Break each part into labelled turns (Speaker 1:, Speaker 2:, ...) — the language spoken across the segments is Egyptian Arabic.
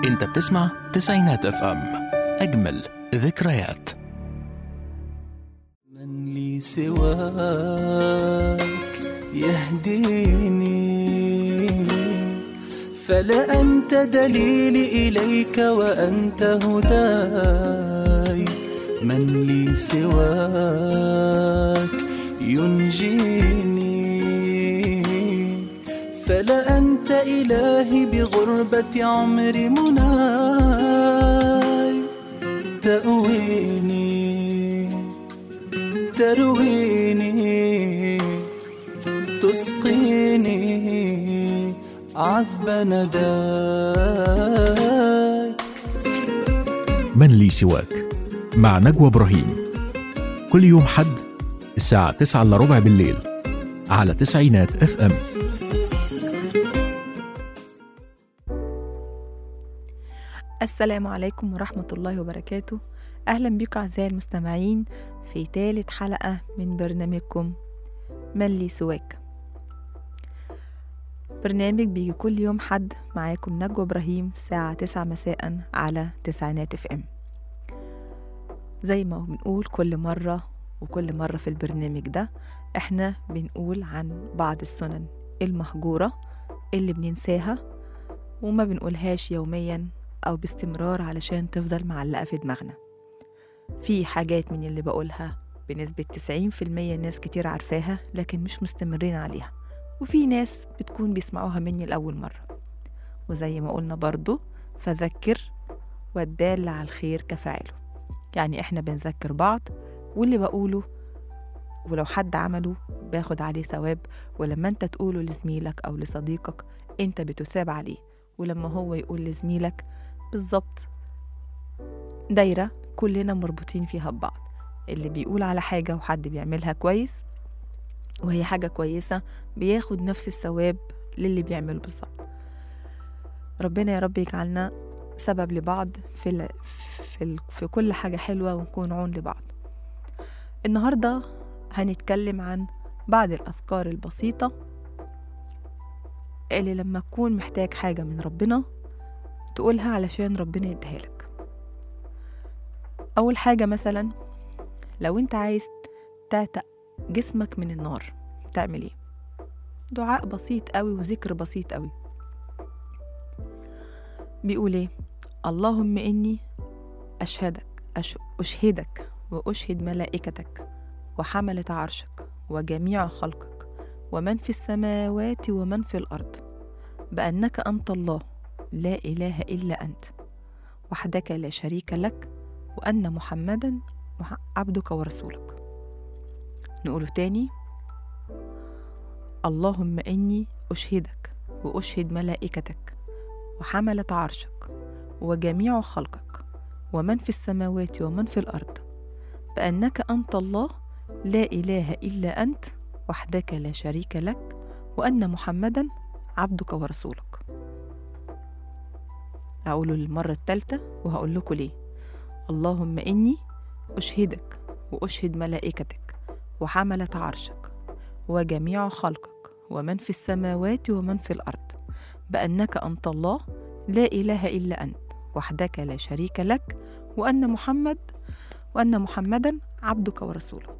Speaker 1: انت بتسمع تسعينات اف ام اجمل ذكريات
Speaker 2: من لي سواك يهديني فلا أنت دليلي إليك وأنت هداي من لي سواك ينجيني فلا أنت إلهي بغربة عمري مناي تأويني ترويني تسقيني عذب نداك
Speaker 1: من لي سواك مع نجوى ابراهيم كل يوم حد الساعة 9 الا ربع بالليل على تسعينات اف ام
Speaker 3: السلام عليكم ورحمة الله وبركاته أهلا بكم أعزائي المستمعين في ثالث حلقة من برنامجكم من لي سواك برنامج بيجي كل يوم حد معاكم نجوى إبراهيم الساعة تسعة مساء على تسعينات اف ام زي ما بنقول كل مرة وكل مرة في البرنامج ده احنا بنقول عن بعض السنن المهجورة اللي بننساها وما بنقولهاش يوميا أو باستمرار علشان تفضل معلقة في دماغنا في حاجات من اللي بقولها بنسبة 90% ناس كتير عارفاها لكن مش مستمرين عليها وفي ناس بتكون بيسمعوها مني لأول مرة وزي ما قلنا برضو فذكر والدال على الخير كفاعله يعني احنا بنذكر بعض واللي بقوله ولو حد عمله باخد عليه ثواب ولما انت تقوله لزميلك او لصديقك انت بتثاب عليه ولما هو يقول لزميلك بالظبط دايرة كلنا مربوطين فيها ببعض اللي بيقول على حاجة وحد بيعملها كويس وهي حاجة كويسة بياخد نفس الثواب للي بيعمله بالظبط ربنا يا رب يجعلنا سبب لبعض في ال... في, ال... في كل حاجة حلوة ونكون عون لبعض النهاردة هنتكلم عن بعض الأذكار البسيطة اللي لما تكون محتاج حاجة من ربنا تقولها علشان ربنا يديها لك أول حاجة مثلا لو أنت عايز تعتق جسمك من النار تعمل ايه دعاء بسيط قوي وذكر بسيط قوي بيقول ايه اللهم إني أشهدك أش... أشهدك وأشهد ملائكتك وحملة عرشك وجميع خلقك ومن في السماوات ومن في الأرض بأنك أنت الله لا إله إلا أنت وحدك لا شريك لك وأن محمدا عبدك ورسولك نقوله تاني اللهم إني أشهدك وأشهد ملائكتك وحملة عرشك وجميع خلقك ومن في السماوات ومن في الأرض بأنك أنت الله لا إله إلا أنت وحدك لا شريك لك وأن محمدا عبدك ورسولك أقوله للمرة الثالثة وهقول لكم ليه اللهم إني أشهدك وأشهد ملائكتك وحملة عرشك وجميع خلقك ومن في السماوات ومن في الأرض بأنك أنت الله لا إله إلا أنت وحدك لا شريك لك وأن محمد وأن محمدا عبدك ورسولك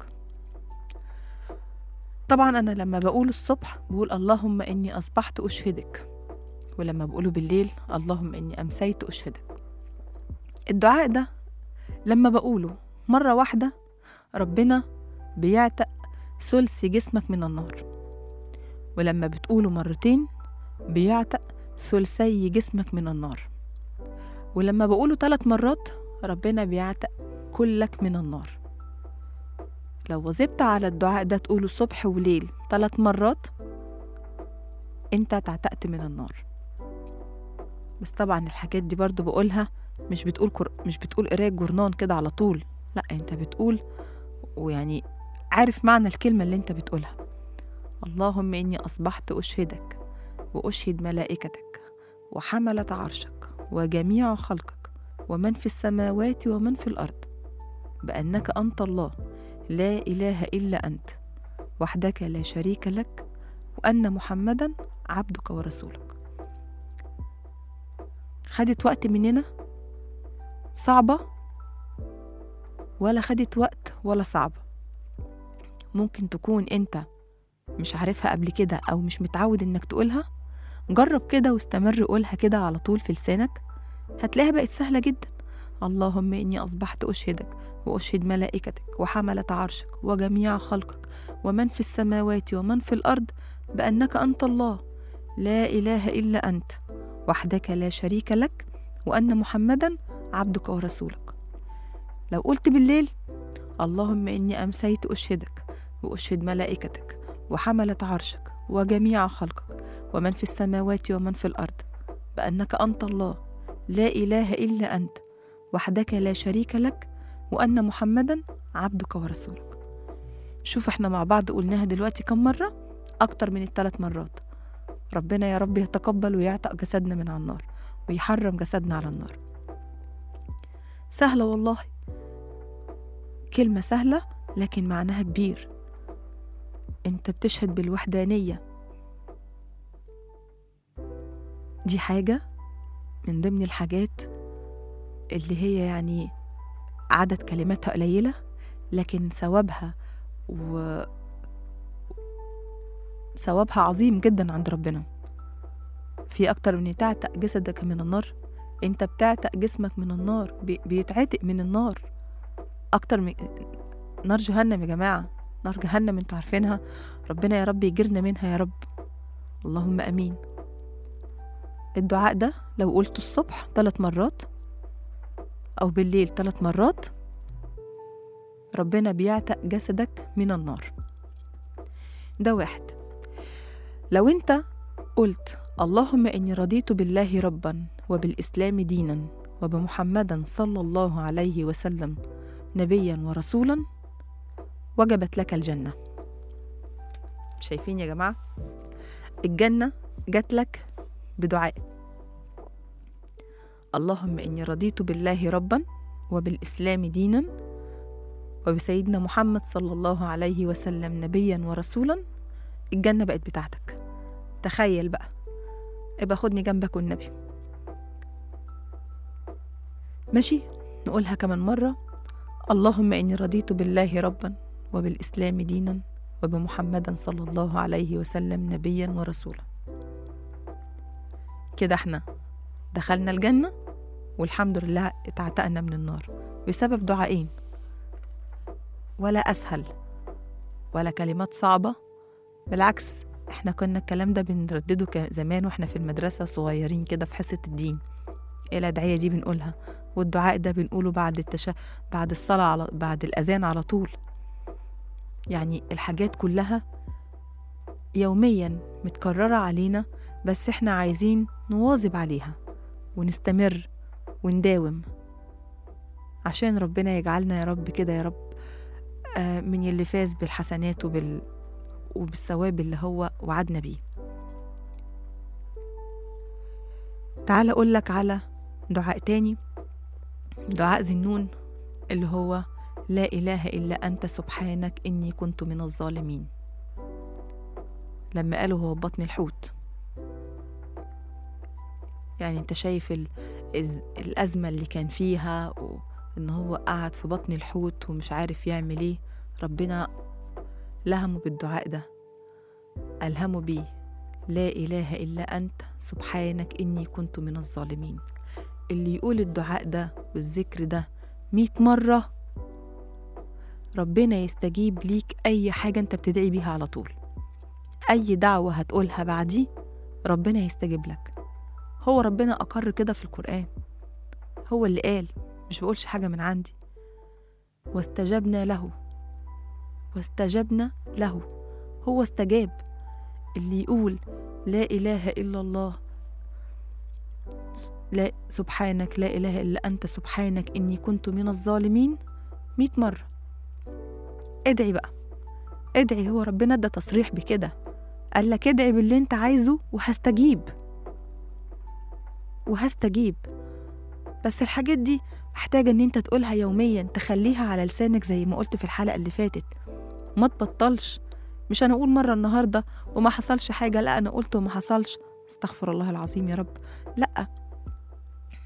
Speaker 3: طبعا أنا لما بقول الصبح بقول اللهم إني أصبحت أشهدك ولما بقوله بالليل اللهم إني أمسيت أشهدك الدعاء ده لما بقوله مرة واحدة ربنا بيعتق ثلث جسمك من النار ولما بتقوله مرتين بيعتق ثلثي جسمك من النار ولما بقوله ثلاث مرات ربنا بيعتق كلك من النار لو وظبت على الدعاء ده تقوله صبح وليل ثلاث مرات انت تعتقت من النار بس طبعا الحاجات دي برضو بقولها مش بتقول كر... مش بتقول قرايه جورنان كده على طول لا انت بتقول ويعني عارف معنى الكلمه اللي انت بتقولها اللهم اني اصبحت اشهدك واشهد ملائكتك وحمله عرشك وجميع خلقك ومن في السماوات ومن في الارض بانك انت الله لا اله الا انت وحدك لا شريك لك وان محمدا عبدك ورسولك خدت وقت مننا صعبة ولا خدت وقت ولا صعبة ممكن تكون انت مش عارفها قبل كده او مش متعود انك تقولها جرب كده واستمر قولها كده على طول في لسانك هتلاقيها بقت سهلة جدا اللهم إني أصبحت أشهدك وأشهد ملائكتك وحملة عرشك وجميع خلقك ومن في السماوات ومن في الأرض بأنك أنت الله لا إله إلا أنت وحدك لا شريك لك وأن محمدا عبدك ورسولك لو قلت بالليل اللهم إني أمسيت أشهدك وأشهد ملائكتك وحملة عرشك وجميع خلقك ومن في السماوات ومن في الأرض بأنك أنت الله لا إله إلا أنت وحدك لا شريك لك وأن محمدا عبدك ورسولك شوف احنا مع بعض قلناها دلوقتي كم مرة أكتر من الثلاث مرات ربنا يا رب يتقبل ويعتق جسدنا من على النار ويحرم جسدنا على النار سهلة والله كلمة سهلة لكن معناها كبير انت بتشهد بالوحدانية دي حاجة من ضمن الحاجات اللي هي يعني عدد كلماتها قليلة لكن ثوابها و ثوابها عظيم جدا عند ربنا في أكتر من تعتق جسدك من النار انت بتعتق جسمك من النار بي- بيتعتق من النار أكتر من نار جهنم يا جماعة نار جهنم انتوا عارفينها ربنا يا رب يجرنا منها يا رب اللهم امين الدعاء ده لو قلته الصبح ثلاث مرات او بالليل ثلاث مرات ربنا بيعتق جسدك من النار ده واحد لو انت قلت اللهم اني رضيت بالله ربا وبالاسلام دينا وبمحمدا صلى الله عليه وسلم نبيا ورسولا وجبت لك الجنة شايفين يا جماعة الجنة جات لك بدعاء اللهم إني رضيت بالله ربا وبالإسلام دينا وبسيدنا محمد صلى الله عليه وسلم نبيا ورسولا الجنة بقت بتاعتك تخيل بقى ابقى خدني جنبك والنبي ماشي نقولها كمان مرة اللهم إني رضيت بالله ربا وبالإسلام دينا وبمحمدا صلى الله عليه وسلم نبيا ورسولا كده احنا دخلنا الجنة والحمد لله اتعتقنا من النار بسبب دعائين ولا أسهل ولا كلمات صعبة بالعكس احنا كنا الكلام ده بنردده ك- زمان واحنا في المدرسة صغيرين كده في حصة الدين الأدعية دي بنقولها والدعاء ده بنقوله بعد التشا بعد الصلاة على بعد الأذان على طول يعني الحاجات كلها يوميا متكررة علينا بس احنا عايزين نواظب عليها ونستمر ونداوم عشان ربنا يجعلنا يا رب كده يا رب آه، من اللي فاز بالحسنات وبال وبالثواب اللي هو وعدنا بيه تعال أقول لك على دعاء تاني دعاء ذنون اللي هو لا إله إلا أنت سبحانك إني كنت من الظالمين لما قالوا هو بطن الحوت يعني انت شايف ال... الز- الأزمة اللي كان فيها وإن هو قعد في بطن الحوت ومش عارف يعمل إيه ربنا لهمه بالدعاء ده ألهمه بيه لا إله إلا أنت سبحانك إني كنت من الظالمين اللي يقول الدعاء ده والذكر ده مئة مرة ربنا يستجيب ليك أي حاجة أنت بتدعي بيها على طول أي دعوة هتقولها بعديه ربنا يستجيب لك هو ربنا أقر كده في القرآن هو اللي قال مش بقولش حاجة من عندي واستجبنا له واستجبنا له هو استجاب اللي يقول لا إله إلا الله لا سبحانك لا إله إلا أنت سبحانك إني كنت من الظالمين مئة مرة ادعي بقى ادعي هو ربنا ادى تصريح بكده قال لك ادعي باللي انت عايزه وهستجيب وهستجيب بس الحاجات دي محتاجة ان انت تقولها يوميا تخليها على لسانك زي ما قلت في الحلقة اللي فاتت ما تبطلش مش انا اقول مرة النهاردة وما حصلش حاجة لا انا قلت وما حصلش استغفر الله العظيم يا رب لا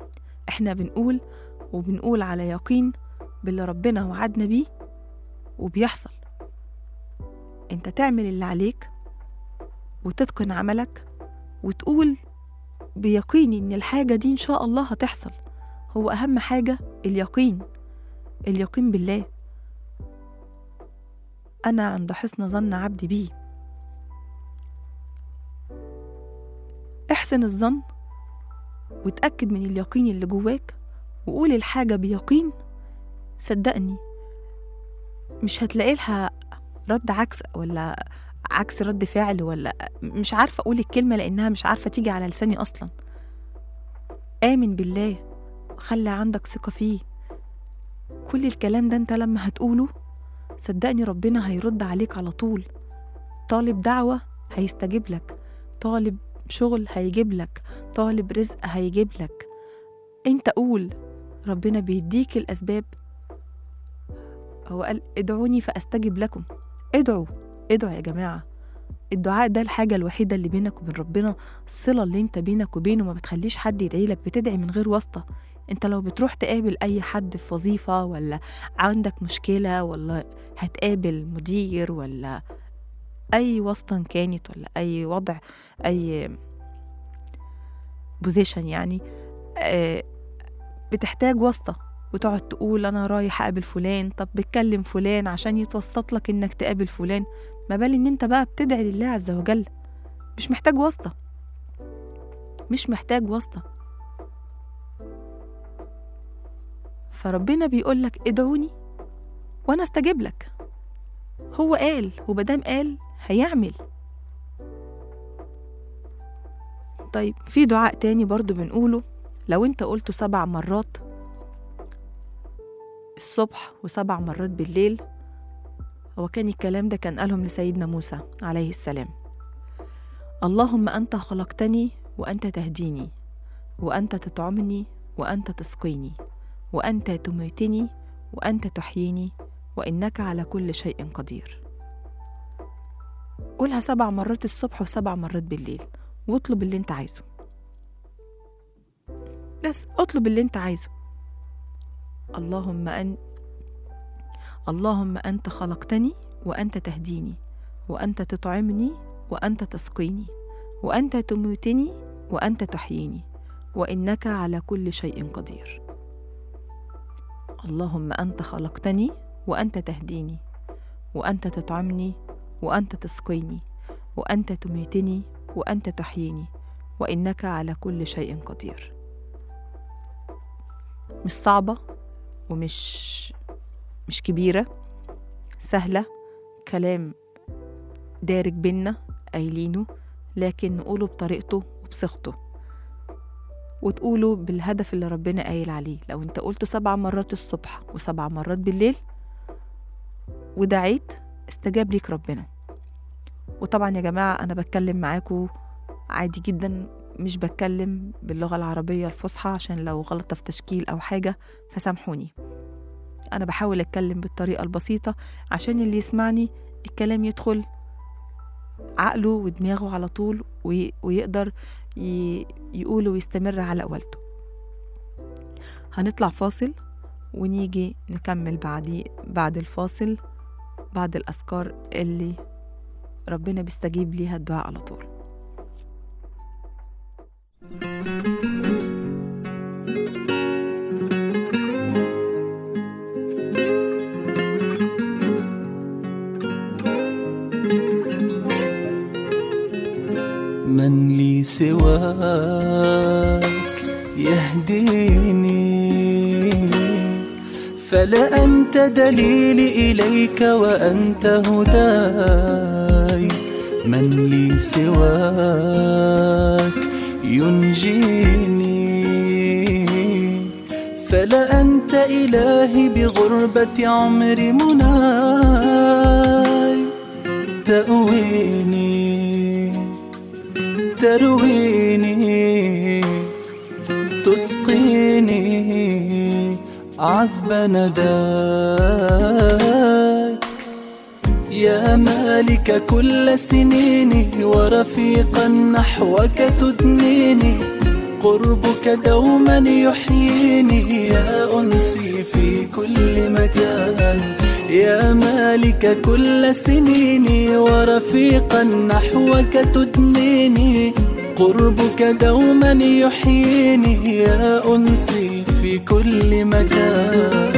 Speaker 3: احنا بنقول وبنقول على يقين باللي ربنا وعدنا بيه وبيحصل انت تعمل اللي عليك وتتقن عملك وتقول بيقين ان الحاجة دي ان شاء الله هتحصل هو اهم حاجة اليقين اليقين بالله انا عند حسن ظن عبدي بيه احسن الظن وتأكد من اليقين اللي جواك وقول الحاجة بيقين صدقني مش هتلاقي لها رد عكس ولا عكس رد فعل ولا مش عارفة أقول الكلمة لأنها مش عارفة تيجي على لساني أصلا آمن بالله خلي عندك ثقة فيه كل الكلام ده أنت لما هتقوله صدقني ربنا هيرد عليك على طول طالب دعوة هيستجيب لك طالب شغل هيجيب لك طالب رزق هيجيب لك انت قول ربنا بيديك الأسباب هو قال ادعوني فأستجب لكم ادعوا ادعوا يا جماعة الدعاء ده الحاجة الوحيدة اللي بينك وبين ربنا الصلة اللي انت بينك وبينه ما بتخليش حد يدعي لك بتدعي من غير واسطة انت لو بتروح تقابل اي حد في وظيفة ولا عندك مشكلة ولا هتقابل مدير ولا اي واسطة كانت ولا اي وضع اي بوزيشن يعني آه، بتحتاج واسطة وتقعد تقول أنا رايح أقابل فلان طب بتكلم فلان عشان يتوسط لك إنك تقابل فلان ما بال إن أنت بقى بتدعي لله عز وجل مش محتاج واسطة مش محتاج واسطة فربنا بيقول لك ادعوني وأنا استجيب لك هو قال ومادام قال هيعمل طيب في دعاء تاني برضو بنقوله لو انت قلته سبع مرات الصبح وسبع مرات بالليل هو كان الكلام ده كان قالهم لسيدنا موسى عليه السلام اللهم أنت خلقتني وأنت تهديني وأنت تطعمني وأنت تسقيني وأنت تميتني وأنت تحييني وإنك على كل شيء قدير قولها سبع مرات الصبح وسبع مرات بالليل واطلب اللي انت عايزه بس اطلب اللي انت عايزه اللهم أن اللهم أنت خلقتني وأنت تهديني وأنت تطعمني وأنت تسقيني وأنت تميتني وأنت تحييني وإنك على كل شيء قدير اللهم أنت خلقتني وأنت تهديني وأنت تطعمني وأنت تسقيني وأنت تميتني وأنت تحييني وإنك على كل شيء قدير مش صعبة ومش مش كبيرة سهلة كلام دارج بينا قايلينه لكن نقوله بطريقته وبصيغته وتقوله بالهدف اللي ربنا قايل عليه لو انت قلته سبع مرات الصبح وسبع مرات بالليل ودعيت استجاب ليك ربنا وطبعا يا جماعة أنا بتكلم معاكم عادي جدا مش بتكلم باللغة العربية الفصحى عشان لو غلطة في تشكيل أو حاجة فسامحوني أنا بحاول أتكلم بالطريقة البسيطة عشان اللي يسمعني الكلام يدخل عقله ودماغه على طول وي- ويقدر ي- يقوله ويستمر على قولته هنطلع فاصل ونيجي نكمل بعدي بعد الفاصل بعد الأذكار اللي ربنا بيستجيب ليها الدعاء على طول
Speaker 2: من لي سواك يهديني فلا أنت دليلي إليك وأنت هداي من لي سواك ينجيني فلا أنت إلهي بغربة عمري مناي تأويني ترويني تسقيني عذب نداك يا مالك كل سنيني ورفيقا نحوك تدنيني قربك دوما يحييني يا أنسي في كل مكان يا مالك كل سنيني ورفيقا نحوك تدنيني قربك دوما يحييني يا أنسي في كل مكان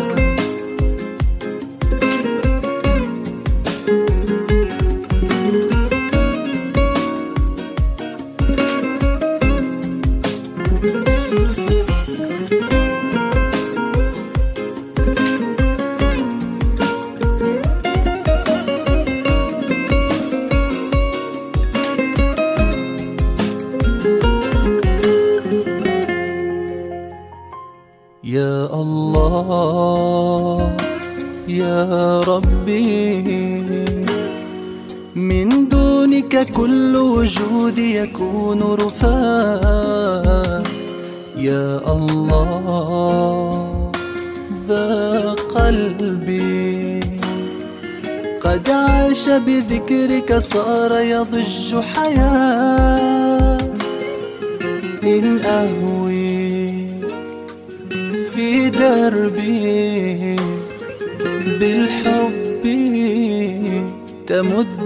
Speaker 2: يا الله يا ربي من دونك كل وجود يكون رفاع يا الله ذا قلبي قد عاش بذكرك صار يضج حياة إن أهوي في دربي بالحب تمد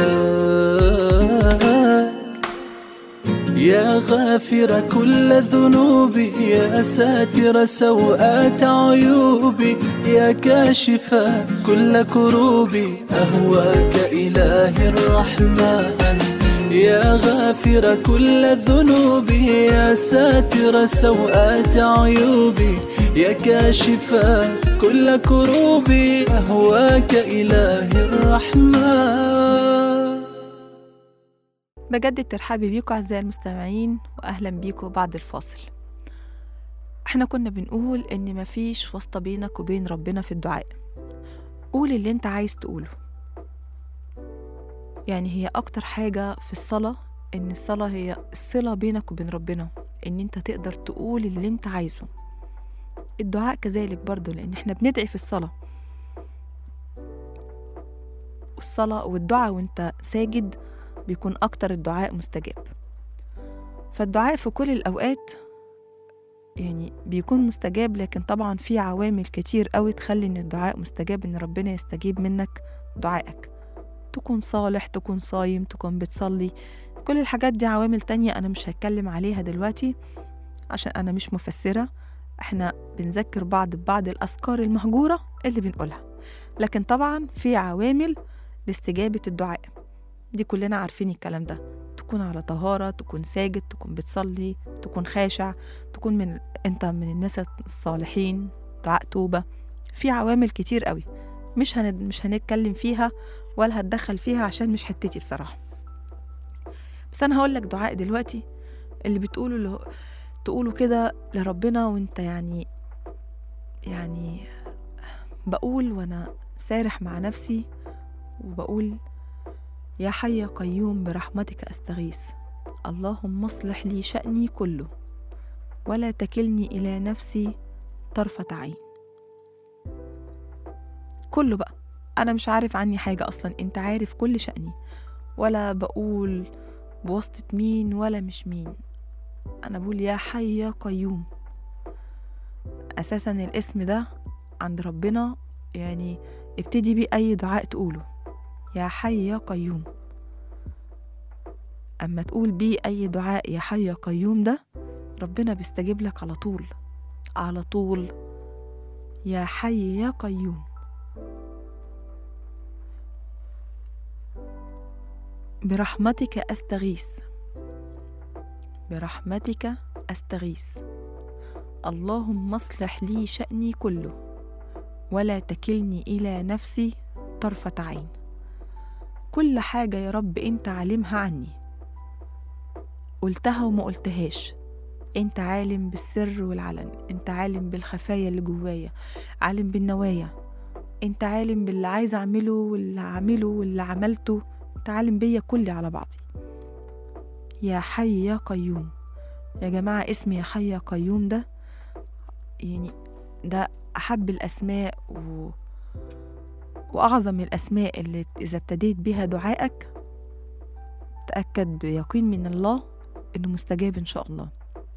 Speaker 2: يداك يا غافر كل ذنوبي يا ساتر سوءات عيوبي يا كاشف كل كروبي أهواك إله الرحمن يا غافر كل الذنوب يا ساتر سوءات عيوبي يا كاشف كل كروبي أهواك إله الرحمن
Speaker 3: بجدد ترحابي بيكم أعزائي المستمعين وأهلا بيكم بعد الفاصل احنا كنا بنقول إن مفيش واسطة بينك وبين ربنا في الدعاء قول اللي انت عايز تقوله يعني هي أكتر حاجة في الصلاة إن الصلاة هي الصلة بينك وبين ربنا إن أنت تقدر تقول اللي أنت عايزه الدعاء كذلك برضو لأن إحنا بندعي في الصلاة والصلاة والدعاء وأنت ساجد بيكون أكتر الدعاء مستجاب فالدعاء في كل الأوقات يعني بيكون مستجاب لكن طبعا في عوامل كتير قوي تخلي إن الدعاء مستجاب إن ربنا يستجيب منك دعائك تكون صالح تكون صايم تكون بتصلي كل الحاجات دي عوامل تانية أنا مش هتكلم عليها دلوقتي عشان أنا مش مفسرة احنا بنذكر بعض ببعض الأذكار المهجورة اللي بنقولها لكن طبعا في عوامل لاستجابة الدعاء دي كلنا عارفين الكلام ده تكون على طهارة تكون ساجد تكون بتصلي تكون خاشع تكون من انت من الناس الصالحين دعاء توبة في عوامل كتير قوي مش هن... مش هنتكلم فيها ولا هتدخل فيها عشان مش حتتي بصراحة بس أنا هقول لك دعاء دلوقتي اللي بتقوله اللي هو تقوله كده لربنا وانت يعني يعني بقول وانا سارح مع نفسي وبقول يا حي يا قيوم برحمتك استغيث اللهم اصلح لي شأني كله ولا تكلني إلى نفسي طرفة عين كله بقى أنا مش عارف عني حاجة أصلا أنت عارف كل شأني ولا بقول بواسطة مين ولا مش مين أنا بقول يا حي يا قيوم أساسا الاسم ده عند ربنا يعني ابتدي بيه أي دعاء تقوله يا حي يا قيوم أما تقول بيه أي دعاء يا حي يا قيوم ده ربنا بيستجيب لك على طول على طول يا حي يا قيوم برحمتك أستغيث برحمتك أستغيث اللهم اصلح لي شأني كله ولا تكلني إلى نفسي طرفة عين كل حاجة يا رب أنت عالمها عني قلتها وما قلتهاش أنت عالم بالسر والعلن أنت عالم بالخفايا اللي جوايا عالم بالنوايا أنت عالم باللي عايز أعمله واللي أعمله واللي عملته أنت عالم بيا كلي على بعضي يا حي يا قيوم يا جماعة اسم يا حي يا قيوم ده يعني ده أحب الأسماء و... وأعظم الأسماء اللي إذا ابتديت بها دعائك تأكد بيقين من الله إنه مستجاب إن شاء الله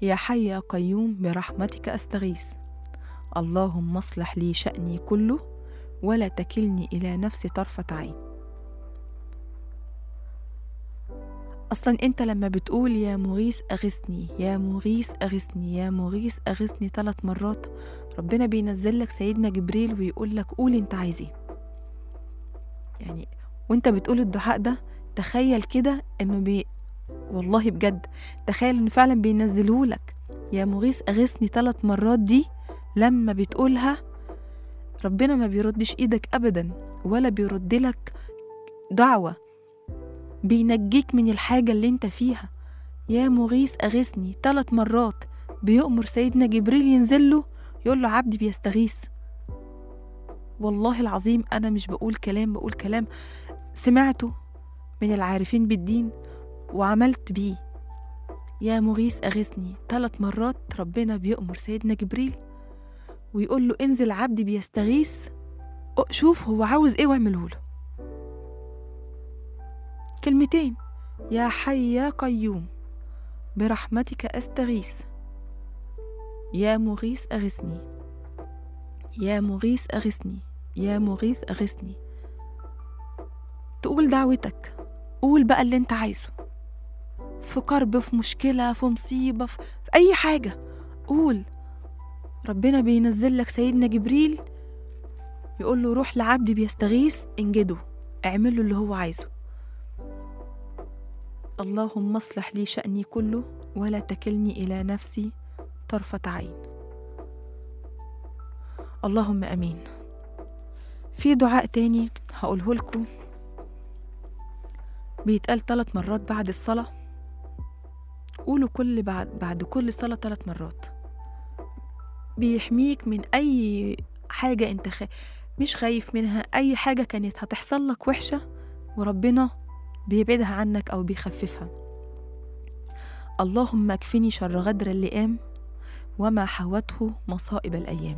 Speaker 3: يا حي يا قيوم برحمتك أستغيث اللهم اصلح لي شأني كله ولا تكلني إلى نفسي طرفة عين أصلا أنت لما بتقول يا مغيث أغثني يا مغيث أغثني يا مغيث أغثني ثلاث مرات ربنا بينزل لك سيدنا جبريل ويقول لك قول أنت عايز إيه يعني وأنت بتقول الدعاء ده تخيل كده إنه بي والله بجد تخيل إنه فعلا بينزله لك يا مغيث أغثني ثلاث مرات دي لما بتقولها ربنا ما بيردش إيدك أبدا ولا بيرد لك دعوة بينجيك من الحاجة اللي انت فيها يا مغيث أغثني ثلاث مرات بيؤمر سيدنا جبريل ينزل له يقول له عبدي بيستغيث والله العظيم أنا مش بقول كلام بقول كلام سمعته من العارفين بالدين وعملت بيه يا مغيث أغثني ثلاث مرات ربنا بيؤمر سيدنا جبريل ويقول له انزل عبدي بيستغيث شوف هو عاوز ايه واعمله له كلمتين يا حي يا قيوم برحمتك استغيث يا مغيث اغثني يا مغيث اغثني يا مغيث اغثني تقول دعوتك قول بقى اللي انت عايزه في كرب في مشكلة في مصيبة في, في أي حاجة قول ربنا بينزل لك سيدنا جبريل يقول له روح لعبدي بيستغيث انجده اعمل له اللي هو عايزه اللهم اصلح لي شأني كله ولا تكلني إلى نفسي طرفة عين اللهم أمين في دعاء تاني هقوله لكم بيتقال ثلاث مرات بعد الصلاة قولوا كل بعد بعد كل صلاة ثلاث مرات بيحميك من أي حاجة أنت خ... مش خايف منها أي حاجة كانت هتحصل لك وحشة وربنا بيبعدها عنك أو بيخففها اللهم اكفني شر غدر اللئام وما حوته مصائب الأيام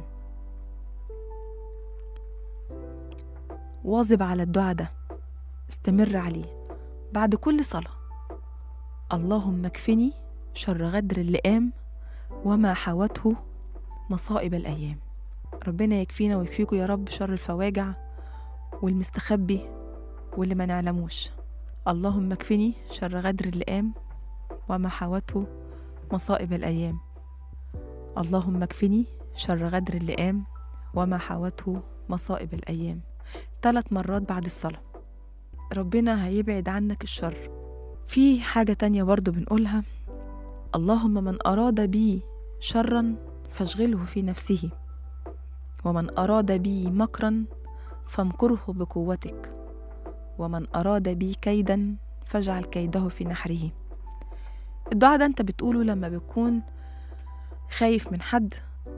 Speaker 3: واظب على الدعاء ده استمر عليه بعد كل صلاة اللهم اكفني شر غدر اللئام وما حوته مصائب الأيام ربنا يكفينا ويكفيكم يا رب شر الفواجع والمستخبي واللي ما نعلموش اللهم اكفني شر غدر اللئام وما حوته مصائب الأيام اللهم اكفني شر غدر اللئام وما حوته مصائب الأيام ثلاث مرات بعد الصلاة ربنا هيبعد عنك الشر في حاجة تانية برضو بنقولها اللهم من أراد بي شرا فاشغله في نفسه ومن أراد بي مكرا فامكره بقوتك ومن أراد بي كيدا فاجعل كيده في نحره الدعاء ده انت بتقوله لما بتكون خايف من حد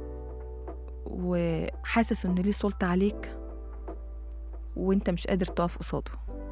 Speaker 3: وحاسس ان ليه سلطة عليك وانت مش قادر تقف قصاده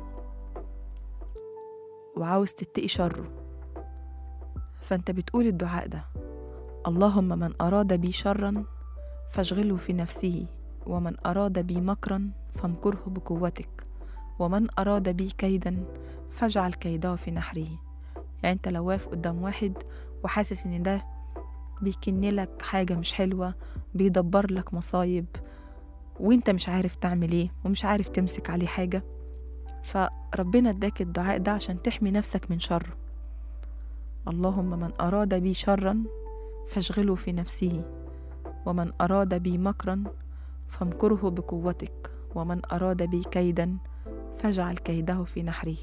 Speaker 3: وعاوز تتقي شره فانت بتقول الدعاء ده اللهم من أراد بي شرا فاشغله في نفسه ومن أراد بي مكرا فامكره بقوتك ومن أراد بي كيدا فاجعل كيده في نحره يعني انت لو واقف قدام واحد وحاسس ان ده بيكن لك حاجة مش حلوة بيدبر لك مصايب وانت مش عارف تعمل ايه ومش عارف تمسك عليه حاجة فربنا اداك الدعاء ده عشان تحمي نفسك من شره اللهم من أراد بي شرا فاشغله في نفسه ومن أراد بي مكرا فامكره بقوتك ومن أراد بي كيدا فاجعل كيده في نحره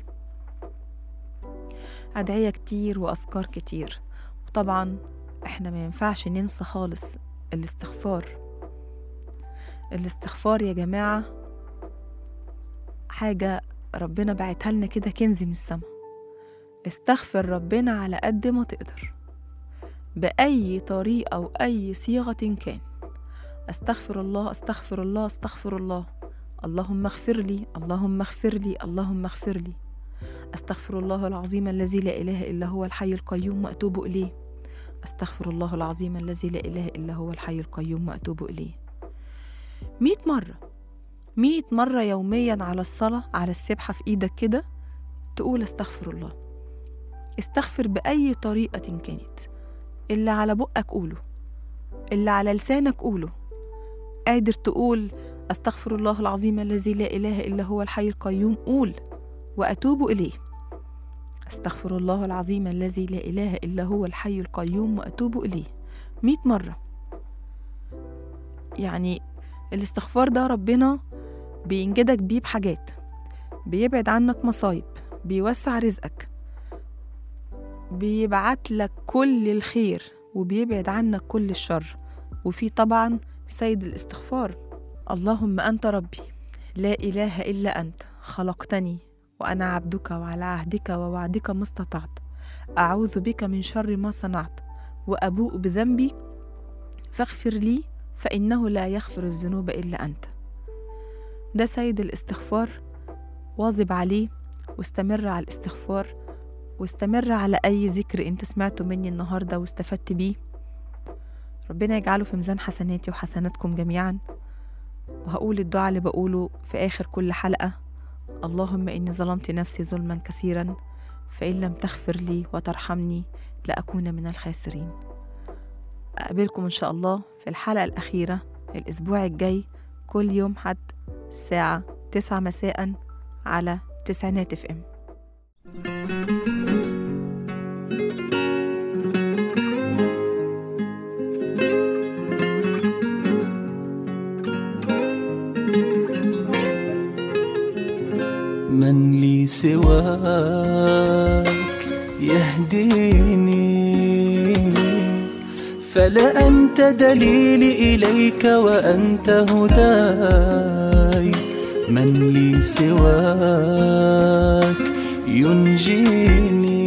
Speaker 3: أدعية كتير وأذكار كتير وطبعا احنا ما ينفعش ننسى خالص الاستغفار الاستغفار يا جماعة حاجة ربنا بعتها لنا كده كنز من السما استغفر ربنا على قد ما تقدر بأي طريقة أو أي صيغة كان أستغفر الله أستغفر الله أستغفر الله اللهم اغفر لي اللهم اغفر لي اللهم اغفر لي أستغفر الله العظيم الذي لا إله إلا هو الحي القيوم وأتوب إليه أستغفر الله العظيم الذي لا إله إلا هو الحي القيوم وأتوب إليه مئة مرة مئة مرة يوميا على الصلاة على السبحة في إيدك كده تقول استغفر الله استغفر بأي طريقة كانت اللي على بقك قوله اللي على لسانك قوله قادر تقول أستغفر الله العظيم الذي لا إله إلا هو الحي القيوم قول وأتوب إليه أستغفر الله العظيم الذي لا إله إلا هو الحي القيوم وأتوب إليه مئة مرة يعني الاستغفار ده ربنا بينجدك بيه بحاجات بيبعد عنك مصايب بيوسع رزقك بيبعت لك كل الخير وبيبعد عنك كل الشر وفي طبعا سيد الاستغفار اللهم أنت ربي لا إله إلا أنت خلقتني وأنا عبدك وعلى عهدك ووعدك ما استطعت أعوذ بك من شر ما صنعت وأبوء بذنبي فاغفر لي فإنه لا يغفر الذنوب إلا أنت ده سيد الاستغفار واظب عليه واستمر على الاستغفار واستمر على أي ذكر أنت سمعته مني النهاردة واستفدت بيه ربنا يجعله في ميزان حسناتي وحسناتكم جميعا وهقول الدعاء اللي بقوله في آخر كل حلقة اللهم إني ظلمت نفسي ظلما كثيرا فإن لم تغفر لي وترحمني لأكون من الخاسرين أقابلكم إن شاء الله في الحلقة الأخيرة الأسبوع الجاي كل يوم حد الساعة تسعة مساء على تسعينات اف ام
Speaker 2: من لي سواك يهديني فلا أنت دليلي إليك وأنت هداي من لي سواك ينجيني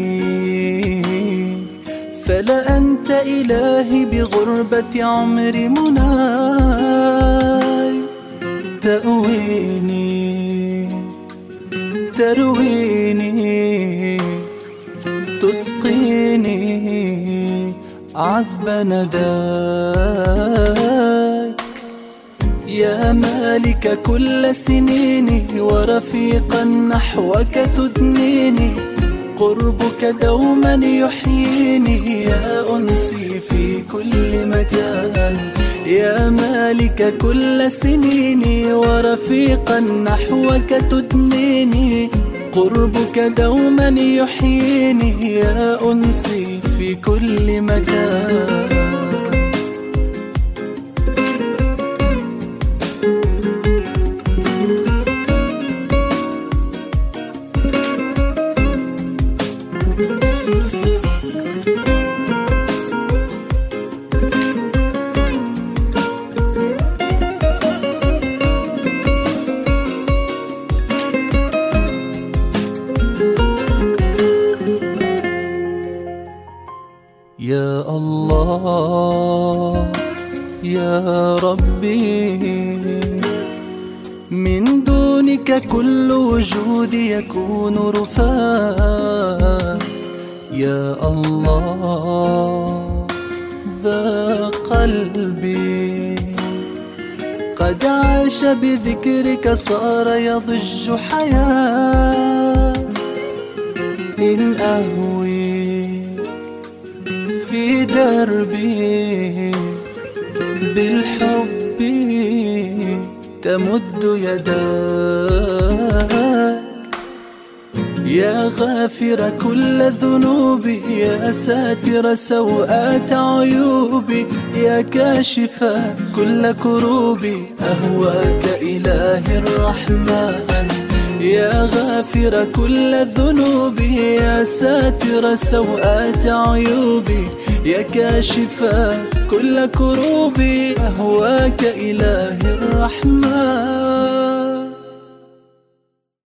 Speaker 2: فلا أنت إلهي بغربة عمري مناي تأويني ترويني تسقيني عذب نداك يا مالك كل سنيني ورفيقا نحوك تدنيني قربك دوما يحييني يا أنسي في كل مكان يا مالك كل سنيني ورفيقا نحوك تدنيني قربك دوما يحييني يا أنسي في كل مكان يا الله يا ربي من دونك كل وجود يكون رفاه يا الله ذا قلبي قد عاش بذكرك صار يضج حياه إن أهوي في دربي بالحب تمد يداك يا غافر كل ذنوبي يا ساتر سوءات عيوبي يا كاشف كل كروبي أهواك إله الرحمن يا غافر كل ذنوبي يا ساتر سوءات عيوبي يا كاشف كل كروبي أهواك إله الرحمن